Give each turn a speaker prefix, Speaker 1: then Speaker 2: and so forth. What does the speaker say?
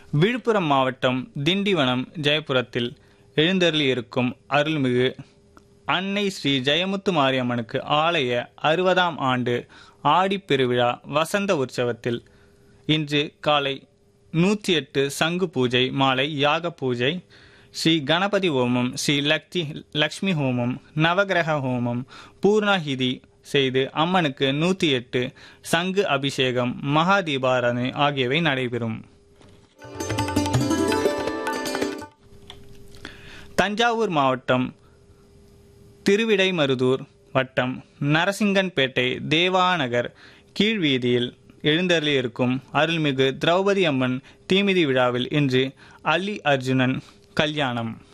Speaker 1: விழுப்புரம் மாவட்டம் திண்டிவனம் ஜெயபுரத்தில் எழுந்தருளியிருக்கும் அருள்மிகு அன்னை ஸ்ரீ ஜெயமுத்து மாரியம்மனுக்கு ஆலய அறுபதாம் ஆண்டு ஆடிப்பெருவிழா வசந்த உற்சவத்தில் இன்று காலை நூற்றி எட்டு சங்கு பூஜை மாலை யாக பூஜை ஸ்ரீ கணபதி ஹோமம் ஸ்ரீ லக்தி லக்ஷ்மி ஹோமம் நவகிரக ஹோமம் பூர்ணாஹிதி செய்து அம்மனுக்கு நூற்றி எட்டு சங்கு அபிஷேகம் மகா தீபாராதனை ஆகியவை நடைபெறும் தஞ்சாவூர் மாவட்டம் திருவிடைமருதூர் வட்டம் நரசிங்கன்பேட்டை தேவாநகர் கீழ்வீதியில் எழுந்தருளியிருக்கும் அருள்மிகு திரௌபதி அம்மன் தீமிதி விழாவில் இன்று அல்லி அர்ஜுனன் கல்யாணம்